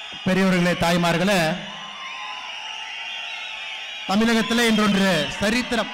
பெரியவர்களே தாய்மார்களே தமிழகத்தில் இன்றொன்று சரித்திரம்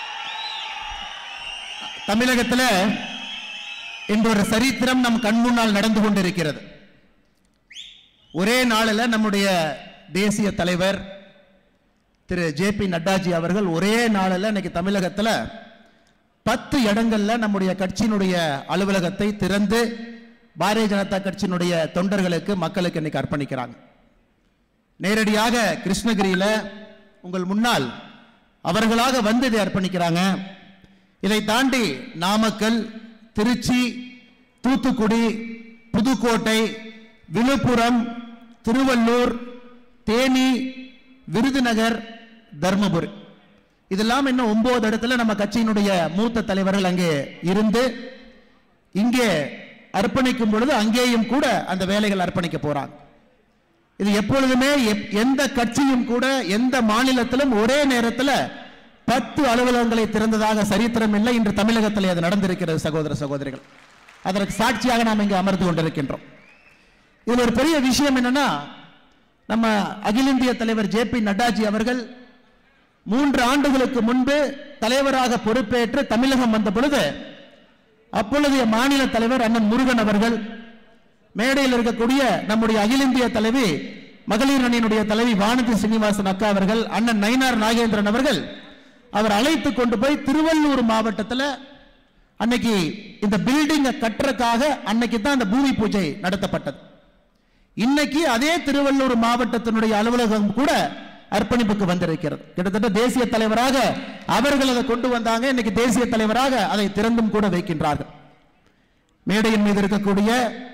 தமிழகத்தில் இன்றொரு சரித்திரம் நம் கண் முன்னால் நடந்து கொண்டிருக்கிறது ஒரே நாளில் நம்முடைய தேசிய தலைவர் திரு ஜே பி நட்டாஜி அவர்கள் ஒரே நாளில் இன்னைக்கு தமிழகத்தில் பத்து இடங்கள்ல நம்முடைய கட்சியினுடைய அலுவலகத்தை திறந்து பாரதிய ஜனதா கட்சியினுடைய தொண்டர்களுக்கு மக்களுக்கு இன்னைக்கு அர்ப்பணிக்கிறாங்க நேரடியாக கிருஷ்ணகிரியில உங்கள் முன்னால் அவர்களாக வந்து இதை அர்ப்பணிக்கிறாங்க இதை தாண்டி நாமக்கல் திருச்சி தூத்துக்குடி புதுக்கோட்டை விழுப்புரம் திருவள்ளூர் தேனி விருதுநகர் தர்மபுரி இதெல்லாம் இன்னும் ஒன்பது இடத்துல நம்ம கட்சியினுடைய மூத்த தலைவர்கள் அங்கே இருந்து இங்கே அர்ப்பணிக்கும் பொழுது அங்கேயும் கூட அந்த வேலைகள் அர்ப்பணிக்க போறாங்க இது எப்பொழுதுமே எப்- எந்த கட்சியும் கூட எந்த மாநிலத்திலும் ஒரே நேரத்தில் பத்து அலுவலகங்களை திறந்ததாக சரித்திரம் இல்லை இன்று தமிழகத்தில் அது நடந்திருக்கிறது சகோதர சகோதரிகள் அதற்கு சாட்சியாக நாம் இங்கு அமர்ந்து கொண்டிருக்கின்றோம் இதுல ஒரு பெரிய விஷயம் என்னன்னா நம்ம அகில இந்திய தலைவர் ஜே பி நட்டாஜி அவர்கள் மூன்று ஆண்டுகளுக்கு முன்பு தலைவராக பொறுப்பேற்று தமிழகம் வந்த பொழுது அப்பொழுதைய மாநில தலைவர் அண்ணன் முருகன் அவர்கள் மேடையில் இருக்கக்கூடிய நம்முடைய அகில இந்திய தலைவி மகளிர் அணியினுடைய தலைவி வானதி சீனிவாசன் அக்கா அவர்கள் அண்ணன் நயினார் நாகேந்திரன் அவர்கள் அவர் அழைத்து கொண்டு போய் திருவள்ளூர் மாவட்டத்தில் அன்னைக்கு இந்த பில்டிங்கை கட்டுறதுக்காக அன்னைக்கு தான் அந்த பூமி பூஜை நடத்தப்பட்டது இன்னைக்கு அதே திருவள்ளூர் மாவட்டத்தினுடைய அலுவலகம் கூட அர்ப்பணிப்புக்கு வந்திருக்கிறது கிட்டத்தட்ட தேசிய தலைவராக அவர்கள் அதை கொண்டு வந்தாங்க இன்னைக்கு தேசிய தலைவராக அதை திறந்தும் கூட வைக்கின்றார்கள் மேடையின் மீது இருக்கக்கூடிய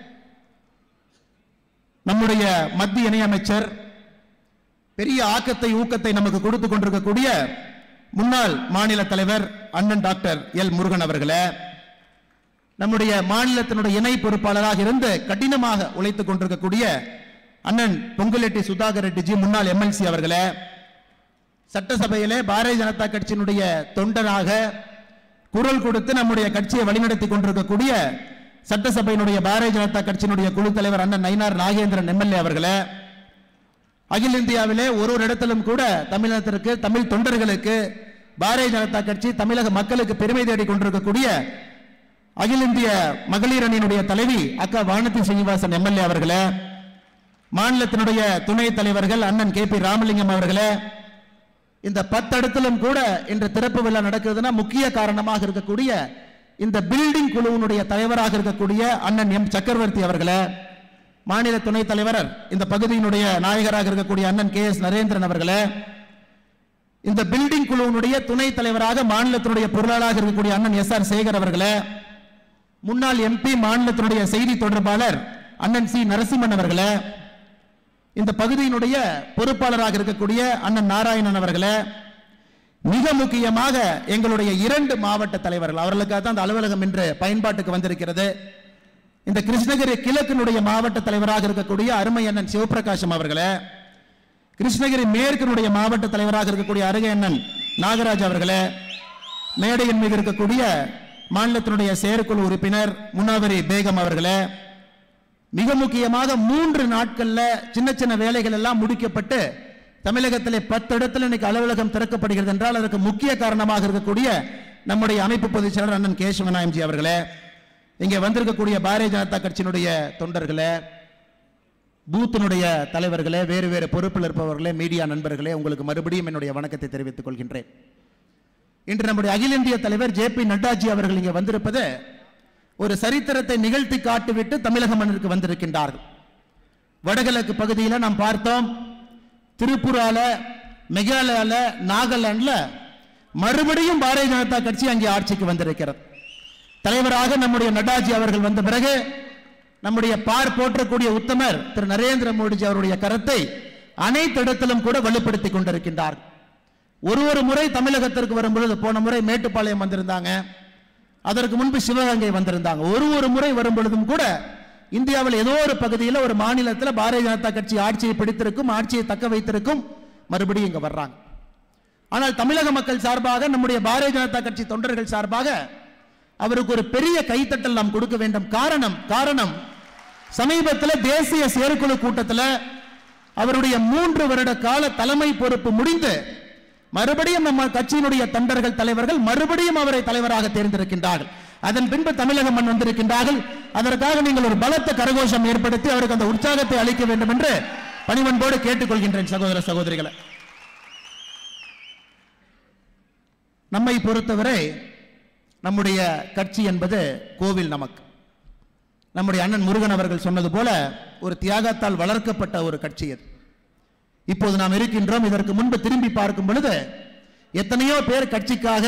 நம்முடைய மத்திய இணையமைச்சர் பெரிய ஆக்கத்தை ஊக்கத்தை நமக்கு கொடுத்து கொண்டிருக்கக்கூடிய முன்னாள் மாநில தலைவர் அண்ணன் டாக்டர் எல் முருகன் அவர்களே நம்முடைய மாநிலத்தினுடைய இணை பொறுப்பாளராக இருந்து கடினமாக உழைத்துக் கொண்டிருக்கக்கூடிய அண்ணன் பொங்குலெட்டி சுதாகர் ரெட்டிஜி முன்னாள் எம்எல்சி அவர்களே சட்டசபையிலே பாரதிய ஜனதா கட்சியினுடைய தொண்டராக குரல் கொடுத்து நம்முடைய கட்சியை வழிநடத்தி கொண்டிருக்கக்கூடிய சட்டசபையினுடைய பாரதிய ஜனதா கட்சியினுடைய குழு தலைவர் அண்ணன் நயினார் நாகேந்திரன் எம்எல்ஏ அவர்களே அகில இந்தியாவிலே ஒரு ஒரு இடத்திலும் கூட தமிழகத்திற்கு தமிழ் தொண்டர்களுக்கு பாரதிய ஜனதா கட்சி தமிழக மக்களுக்கு பெருமை தேடிக் கொண்டிருக்கக்கூடிய அகில இந்திய மகளிர் அணியினுடைய தலைவி அக்கா வானதி சீனிவாசன் எம்எல்ஏ அவர்களே மாநிலத்தினுடைய துணைத் தலைவர்கள் அண்ணன் கே பி ராமலிங்கம் அவர்களே இந்த பத்து இடத்திலும் கூட இன்று திறப்பு விழா நடக்குதுன்னா முக்கிய காரணமாக இருக்கக்கூடிய இந்த பில்டிங் குழுவினுடைய தலைவராக இருக்கக்கூடிய அண்ணன் எம் சக்கரவர்த்தி அவர்களே மாநில துணைத் தலைவர் இந்த பகுதியினுடைய நாயகராக இருக்கக்கூடிய அண்ணன் கே எஸ் நரேந்திரன் அவர்களே இந்த பில்டிங் குழுவினுடைய துணைத் தலைவராக மாநிலத்தினுடைய பொருளாளராக இருக்கக்கூடிய அண்ணன் எஸ் ஆர் சேகர் அவர்களே முன்னாள் எம்பி மாநிலத்தினுடைய செய்தி தொடர்பாளர் அண்ணன் சி நரசிம்மன் அவர்களே இந்த பகுதியினுடைய பொறுப்பாளராக இருக்கக்கூடிய அண்ணன் நாராயணன் அவர்களே மிக முக்கியமாக எங்களுடைய இரண்டு மாவட்ட தலைவர்கள் அவர்களுக்காக தான் அந்த அலுவலகம் இன்று பயன்பாட்டுக்கு வந்திருக்கிறது இந்த கிருஷ்ணகிரி கிழக்கினுடைய மாவட்ட தலைவராக இருக்கக்கூடிய அருமை அண்ணன் சிவபிரகாசம் அவர்களே கிருஷ்ணகிரி மேற்கினுடைய மாவட்ட தலைவராக இருக்கக்கூடிய அருகே அண்ணன் நாகராஜ் அவர்களே மேடையின் மீது இருக்கக்கூடிய மாநிலத்தினுடைய செயற்குழு உறுப்பினர் முன்னாவரி பேகம் அவர்களே மிக முக்கியமாக மூன்று நாட்கள்ல சின்ன சின்ன வேலைகள் எல்லாம் முடிக்கப்பட்டு தமிழகத்திலே பத்து இடத்துல இன்னைக்கு அலுவலகம் திறக்கப்படுகிறது என்றால் அதற்கு முக்கிய காரணமாக இருக்கக்கூடிய நம்முடைய அமைப்பு பொதுச் செயலர் அண்ணன் கேசவநாயம்ஜி அவர்களே இங்கே வந்திருக்கக்கூடிய பாரதிய ஜனதா கட்சியினுடைய தொண்டர்களே பூத்தினுடைய தலைவர்களே வேறு வேறு பொறுப்பில் இருப்பவர்களே மீடியா நண்பர்களே உங்களுக்கு மறுபடியும் என்னுடைய வணக்கத்தை தெரிவித்துக் கொள்கின்றேன் இன்று நம்முடைய அகில இந்திய தலைவர் ஜே பி நட்டாஜி அவர்கள் இங்கே வந்திருப்பது ஒரு சரித்திரத்தை நிகழ்த்தி காட்டிவிட்டு தமிழக மண்ணிற்கு வந்திருக்கின்றார்கள் வடகிழக்கு பகுதியில் நாம் பார்த்தோம் திரிபுரால மெகாலயால நாகாலாந்துல மறுபடியும் பாரதிய ஜனதா கட்சி அங்கே ஆட்சிக்கு வந்திருக்கிறது தலைவராக நம்முடைய நட்டாஜி அவர்கள் வந்த பிறகு நம்முடைய பார் போற்றக்கூடிய உத்தமர் திரு நரேந்திர மோடிஜி அவருடைய கரத்தை அனைத்து இடத்திலும் கூட வலுப்படுத்திக் கொண்டிருக்கின்றார் ஒரு ஒரு முறை தமிழகத்திற்கு வரும்பொழுது போன முறை மேட்டுப்பாளையம் வந்திருந்தாங்க அதற்கு முன்பு சிவகங்கை வந்திருந்தாங்க ஒரு ஒரு முறை வரும் பொழுதும் கூட இந்தியாவில் ஏதோ ஒரு பகுதியில் ஒரு மாநிலத்தில் பாரதிய ஜனதா கட்சி ஆட்சியை பிடித்திருக்கும் ஆட்சியை தக்க வைத்திருக்கும் மறுபடியும் இங்க வர்றாங்க ஆனால் தமிழக மக்கள் சார்பாக நம்முடைய பாரதிய ஜனதா கட்சி தொண்டர்கள் சார்பாக அவருக்கு ஒரு பெரிய கைத்தட்டல் நாம் கொடுக்க வேண்டும் காரணம் காரணம் சமீபத்தில் தேசிய செயற்குழு கூட்டத்தில் அவருடைய மூன்று வருட கால தலைமை பொறுப்பு முடிந்து மறுபடியும் நம்ம கட்சியினுடைய தொண்டர்கள் தலைவர்கள் மறுபடியும் அவரை தலைவராக தேர்ந்தெடுக்கின்றார்கள் அதன் பின்பு தமிழக மண் வந்திருக்கின்றார்கள் அதற்காக நீங்கள் ஒரு பலத்த கரகோஷம் ஏற்படுத்தி அவருக்கு அந்த உற்சாகத்தை அளிக்க வேண்டும் என்று பணிவன்போடு கேட்டுக்கொள்கின்றேன் சகோதர சகோதரிகளை நம்மை பொறுத்தவரை நம்முடைய கட்சி என்பது கோவில் நமக்கு நம்முடைய அண்ணன் முருகன் அவர்கள் சொன்னது போல ஒரு தியாகத்தால் வளர்க்கப்பட்ட ஒரு கட்சி அது இப்போது நாம் இருக்கின்றோம் இதற்கு முன்பு திரும்பி பார்க்கும் பொழுது எத்தனையோ பேர் கட்சிக்காக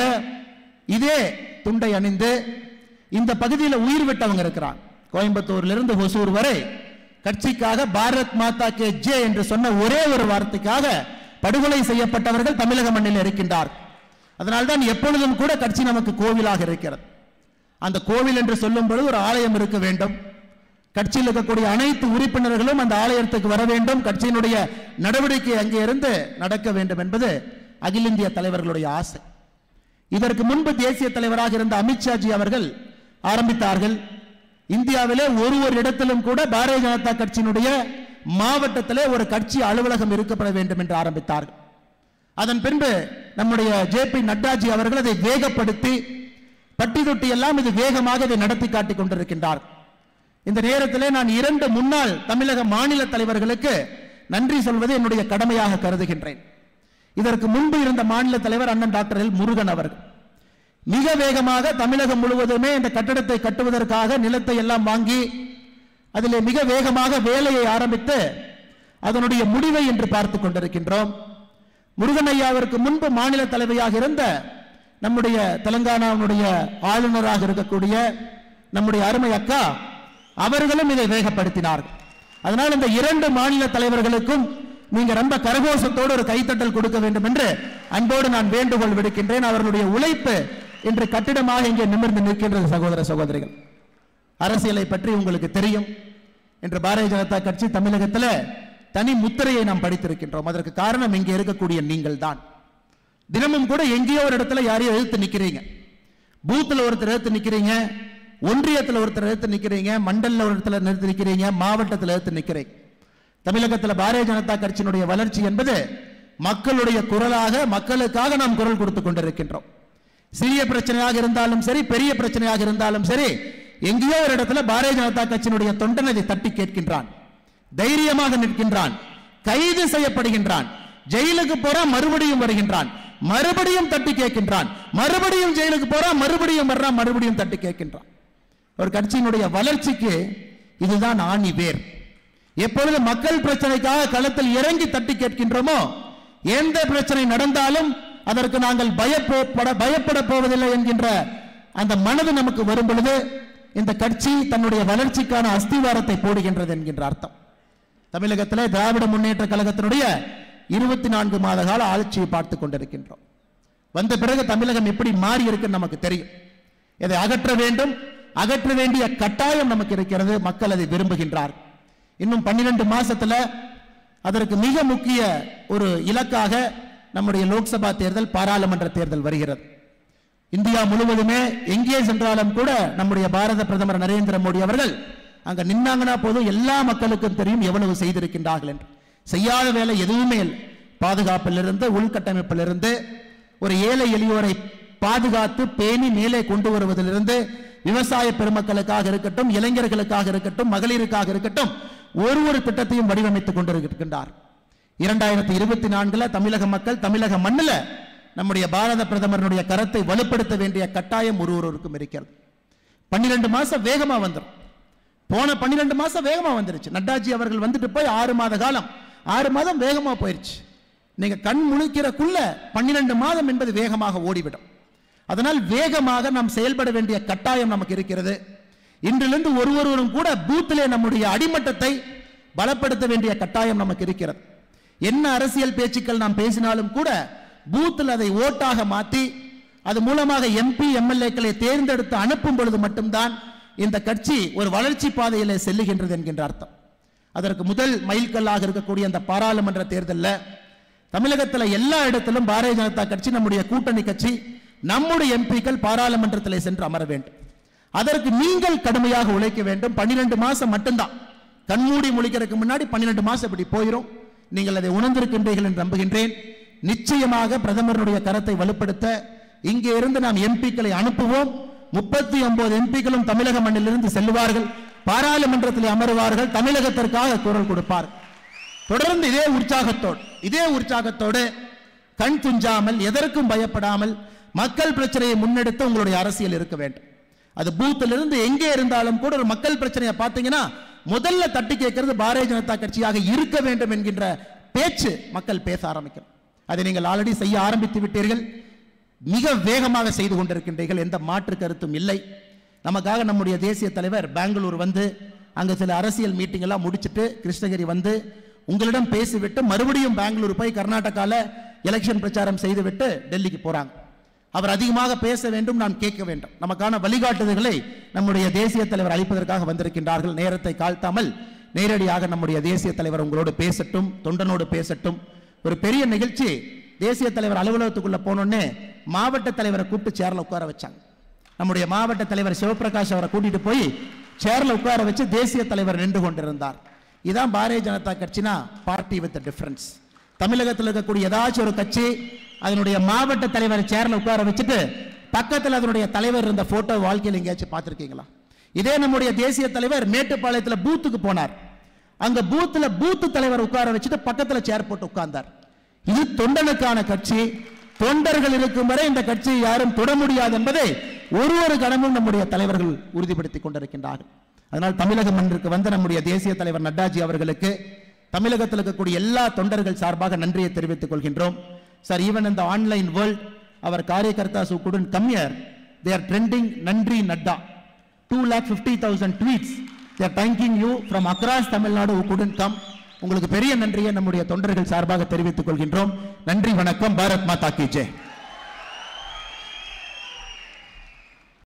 இதே துண்டை அணிந்து இந்த பகுதியில் உயிர் விட்டவங்க இருக்கிறான் கோயம்புத்தூர்ல இருந்து ஒசூர் வரை கட்சிக்காக பாரத் மாதா கே ஜே என்று சொன்ன ஒரே ஒரு வார்த்தைக்காக படுகொலை செய்யப்பட்டவர்கள் தமிழக மண்ணில் இருக்கின்றார் அதனால்தான் எப்பொழுதும் கூட கட்சி நமக்கு கோவிலாக இருக்கிறது அந்த கோவில் என்று சொல்லும் பொழுது ஒரு ஆலயம் இருக்க வேண்டும் கட்சியில் இருக்கக்கூடிய அனைத்து உறுப்பினர்களும் அந்த ஆலயத்துக்கு வர வேண்டும் கட்சியினுடைய நடவடிக்கை அங்கே இருந்து நடக்க வேண்டும் என்பது அகில இந்திய தலைவர்களுடைய ஆசை இதற்கு முன்பு தேசிய தலைவராக இருந்த அமித்ஷாஜி அவர்கள் ஆரம்பித்தார்கள் இந்தியாவிலே ஒரு ஒரு இடத்திலும் கூட பாரதிய ஜனதா கட்சியினுடைய மாவட்டத்திலே ஒரு கட்சி அலுவலகம் இருக்கப்பட வேண்டும் என்று ஆரம்பித்தார்கள் அதன் பின்பு நம்முடைய ஜே பி நட்டாஜி அவர்கள் அதை வேகப்படுத்தி பட்டி தொட்டி எல்லாம் இது வேகமாக இதை நடத்தி காட்டிக் கொண்டிருக்கின்றார் இந்த நேரத்திலே நான் இரண்டு முன்னாள் தமிழக மாநில தலைவர்களுக்கு நன்றி சொல்வது என்னுடைய கடமையாக கருதுகின்றேன் இதற்கு முன்பு இருந்த மாநில தலைவர் அண்ணன் டாக்டர் எல் முருகன் அவர்கள் மிக வேகமாக தமிழகம் முழுவதுமே இந்த கட்டடத்தை கட்டுவதற்காக நிலத்தை எல்லாம் வாங்கி அதிலே மிக வேகமாக வேலையை ஆரம்பித்து அதனுடைய முடிவை என்று பார்த்துக் கொண்டிருக்கின்றோம் முருகன் ஐயாவிற்கு முன்பு மாநில தலைவையாக இருந்த நம்முடைய தெலங்கானாவுடைய ஆளுநராக இருக்கக்கூடிய நம்முடைய அருமை அக்கா அவர்களும் இதை வேகப்படுத்தினார்கள் அதனால் இந்த இரண்டு மாநில தலைவர்களுக்கும் நீங்க ரொம்ப கரகோஷத்தோடு ஒரு கைத்தட்டல் கொடுக்க வேண்டும் என்று அன்போடு நான் வேண்டுகோள் விடுக்கின்றேன் அவர்களுடைய உழைப்பு இன்று கட்டிடமாக இங்கே நிமிர்ந்து நிற்கின்றது சகோதர சகோதரிகள் அரசியலை பற்றி உங்களுக்கு தெரியும் இன்று பாரதிய ஜனதா கட்சி தமிழகத்தில் தனி முத்திரையை நாம் படித்திருக்கின்றோம் அதற்கு காரணம் இங்கே இருக்கக்கூடிய நீங்கள் தான் தினமும் கூட எங்கேயோ ஒரு இடத்துல யாரையும் எதிர்த்து நிக்கிறீங்க பூத்துல ஒருத்தர் எதிர்த்து நிக்கிறீங்க ஒன்றியத்தில் ஒருத்தர் எதிர்த்து நிக்கிறீங்க மண்டல்ல ஒரு இடத்துல நிறுத்தி நிக்கிறீங்க மாவட்டத்தில் எதிர்த்து நிக்கிறீங்க தமிழகத்தில் பாரதிய ஜனதா கட்சியினுடைய வளர்ச்சி என்பது மக்களுடைய குரலாக மக்களுக்காக நாம் குரல் கொடுத்து கொண்டிருக்கின்றோம் சிறிய பிரச்சனையாக இருந்தாலும் சரி பெரிய பிரச்சனையாக இருந்தாலும் சரி எங்கேயோ ஒரு இடத்துல பாரதிய ஜனதா கட்சியினுடைய தொண்டன் அதை தட்டி கேட்கின்றான் தைரியமாக நிற்கின்றான் கைது செய்யப்படுகின்றான் ஜெயிலுக்கு போறான் மறுபடியும் வருகின்றான் மறுபடியும் தட்டி கேட்கின்றான் மறுபடியும் ஜெயிலுக்கு போறான் மறுபடியும் வர்றான் மறுபடியும் தட்டி கேட்கின்றான் ஒரு கட்சியினுடைய வளர்ச்சிக்கு இதுதான் ஆணி வேர் எப்பொழுது மக்கள் பிரச்சனைக்காக களத்தில் இறங்கி தட்டி கேட்கின்றோமோ எந்த பிரச்சனை நடந்தாலும் அதற்கு நாங்கள் பயப்பட பயப்பட போவதில்லை என்கின்ற அந்த மனது நமக்கு வரும் பொழுது இந்த கட்சி தன்னுடைய வளர்ச்சிக்கான அஸ்திவாரத்தை போடுகின்றது என்கின்ற அர்த்தம் தமிழகத்திலே திராவிட முன்னேற்ற கழகத்தினுடைய இருபத்தி நான்கு மாத கால ஆட்சியை பார்த்து கொண்டிருக்கின்றோம் வந்த பிறகு தமிழகம் எப்படி மாறி இருக்குன்னு நமக்கு தெரியும் இதை அகற்ற வேண்டும் அகற்ற வேண்டிய கட்டாயம் நமக்கு இருக்கிறது மக்கள் அதை விரும்புகின்றார் இன்னும் பன்னிரண்டு மாசத்துல அதற்கு மிக முக்கிய ஒரு இலக்காக நம்முடைய லோக்சபா தேர்தல் பாராளுமன்ற தேர்தல் வருகிறது இந்தியா முழுவதுமே எங்கே சென்றாலும் கூட நம்முடைய பாரத பிரதமர் நரேந்திர மோடி அவர்கள் அங்க நின்னாங்கன்னா போதும் எல்லா மக்களுக்கும் தெரியும் எவ்வளவு செய்திருக்கின்றார்கள் என்று செய்யாத வேலை எதுவுமே இல்லை பாதுகாப்பிலிருந்து உள்கட்டமைப்பிலிருந்து ஒரு ஏழை எளியோரை பாதுகாத்து பேணி மேலே கொண்டு வருவதிலிருந்து விவசாய பெருமக்களுக்காக இருக்கட்டும் இளைஞர்களுக்காக இருக்கட்டும் மகளிருக்காக இருக்கட்டும் ஒரு ஒரு திட்டத்தையும் வடிவமைத்துக் கொண்டிருக்கின்றார் இரண்டாயிரத்தி இருபத்தி நான்குல தமிழக மக்கள் தமிழக மண்ணில் நம்முடைய பாரத பிரதமருடைய கரத்தை வலுப்படுத்த வேண்டிய கட்டாயம் ஒரு ஒருவருக்கும் இருக்கிறது பன்னிரெண்டு மாசம் வேகமா வந்துடும் போன பன்னிரெண்டு மாசம் வேகமா வந்துருச்சு நட்டாஜி அவர்கள் வந்துட்டு போய் ஆறு மாத காலம் ஆறு மாதம் வேகமா போயிருச்சு நீங்க கண் முழிக்கிறக்குள்ள பன்னிரெண்டு மாதம் என்பது வேகமாக ஓடிவிடும் அதனால் வேகமாக நாம் செயல்பட வேண்டிய கட்டாயம் நமக்கு இருக்கிறது இன்றிலிருந்து ஒரு ஒருவரும் கூட பூத்திலே நம்முடைய அடிமட்டத்தை பலப்படுத்த வேண்டிய கட்டாயம் நமக்கு இருக்கிறது என்ன அரசியல் பேச்சுக்கள் நாம் பேசினாலும் கூட பூத்தில் அதை ஓட்டாக மாற்றி அது மூலமாக எம்பி எம்எல்ஏக்களை தேர்ந்தெடுத்து அனுப்பும் பொழுது மட்டும்தான் இந்த கட்சி ஒரு வளர்ச்சி பாதையிலே செல்லுகின்றது என்கின்ற அர்த்தம் அதற்கு முதல் மைல்கல்லாக இருக்கக்கூடிய அந்த பாராளுமன்ற தேர்தலில் தமிழகத்தில் எல்லா இடத்திலும் பாரதிய ஜனதா கட்சி நம்முடைய கூட்டணி கட்சி நம்முடைய எம்பிக்கள் பாராளுமன்றத்தில் சென்று அமர வேண்டும் அதற்கு நீங்கள் கடுமையாக உழைக்க வேண்டும் பன்னிரெண்டு மாசம் மட்டும்தான் கண்மூடி முழிக்கிறதுக்கு முன்னாடி பன்னிரெண்டு மாசம் இப்படி போயிடும் நீங்கள் அதை உணர்ந்திருக்கின்றீர்கள் என்று நம்புகின்றேன் நிச்சயமாக பிரதமருடைய கரத்தை வலுப்படுத்த இங்கே இருந்து நாம் எம்பிக்களை அனுப்புவோம் முப்பத்தி ஒன்பது எம்பிக்களும் தமிழக மண்ணிலிருந்து செல்லுவார்கள் பாராளுமன்றத்தில் அமருவார்கள் தமிழகத்திற்காக குரல் கொடுப்பார் தொடர்ந்து இதே உற்சாகத்தோடு இதே உற்சாகத்தோடு கண் துஞ்சாமல் எதற்கும் பயப்படாமல் மக்கள் பிரச்சனையை முன்னெடுத்து உங்களுடைய அரசியல் இருக்க வேண்டும் அது பூத்தில் இருந்து எங்கே இருந்தாலும் கூட ஒரு மக்கள் பிரச்சனையை பார்த்தீங்கன்னா முதல்ல தட்டி கேட்கிறது பாரதிய ஜனதா கட்சியாக இருக்க வேண்டும் என்கின்ற பேச்சு மக்கள் பேச ஆரம்பிக்கணும் அதை நீங்கள் ஆல்ரெடி செய்ய ஆரம்பித்து விட்டீர்கள் மிக வேகமாக செய்து கொண்டிருக்கின்றீர்கள் எந்த மாற்று கருத்தும் இல்லை நமக்காக நம்முடைய தேசிய தலைவர் பெங்களூர் வந்து அங்க சில அரசியல் மீட்டிங் எல்லாம் முடிச்சிட்டு கிருஷ்ணகிரி வந்து உங்களிடம் பேசிவிட்டு மறுபடியும் பெங்களூர் போய் கர்நாடகால எலெக்ஷன் பிரச்சாரம் செய்துவிட்டு டெல்லிக்கு போறாங்க அவர் அதிகமாக பேச வேண்டும் நான் கேட்க வேண்டும் நமக்கான வழிகாட்டுதல்களை நம்முடைய தேசிய தலைவர் அளிப்பதற்காக வந்திருக்கின்றார்கள் நேரத்தை காழ்த்தாமல் நேரடியாக நம்முடைய தேசிய தலைவர் உங்களோடு பேசட்டும் தொண்டனோடு பேசட்டும் ஒரு பெரிய நிகழ்ச்சி தேசிய தலைவர் அலுவலகத்துக்குள்ள போனோடனே மாவட்ட தலைவரை கூப்பிட்டு சேர்ல உட்கார வச்சாங்க நம்முடைய மாவட்ட தலைவர் சிவபிரகாஷ் அவரை கூட்டிட்டு போய் சேர்ல உட்கார வச்சு தேசிய தலைவர் நின்று கொண்டிருந்தார் இதான் பாரதிய ஜனதா கட்சினா பார்ட்டி வித் டிஃபரன்ஸ் தமிழகத்தில் இருக்கக்கூடிய ஏதாச்சும் ஒரு கட்சி அதனுடைய மாவட்ட தலைவர் சேர்ல உட்கார வச்சுட்டு பக்கத்தில் அதனுடைய தலைவர் இருந்த போட்டோ வாழ்க்கையில் எங்கேயாச்சும் பார்த்திருக்கீங்களா இதே நம்முடைய தேசிய தலைவர் மேட்டுப்பாளையத்தில் பூத்துக்கு போனார் அங்க பூத்துல பூத்து தலைவர் உட்கார வச்சுட்டு பக்கத்துல சேர் போட்டு உட்கார்ந்தார் இது தொண்டனுக்கான கட்சி தொண்டர்கள் இருக்கும் வரை இந்த கட்சியை யாரும் தொட முடியாது என்பதை ஒரு ஒரு கணமும் நம்முடைய தலைவர்கள் உறுதிப்படுத்திக் கொண்டிருக்கின்றார்கள் அதனால் தமிழக மன்றிற்கு வந்த நம்முடைய தேசிய தலைவர் நட்டாஜி அவர்களுக்கு தமிழகத்தில் இருக்கக்கூடிய எல்லா தொண்டர்கள் சார்பாக நன்றியை தெரிவித்துக் கொள்கின்றோம் சார் ஈவன் இந்த ஆன்லைன் வேர்ல்ட் அவர் காரியகர்த்தா who couldn't come here they are trending நன்றி Nadda two lakh fifty thousand tweets there thanking you from across Tamil Nadu who couldn't come உங்களுக்கு பெரிய நன்றியை நம்முடைய தொண்டர்கள் சார்பாக தெரிவித்துக் கொள்கின்றோம் நன்றி வணக்கம் பாரத் மாதா கி ஜெய்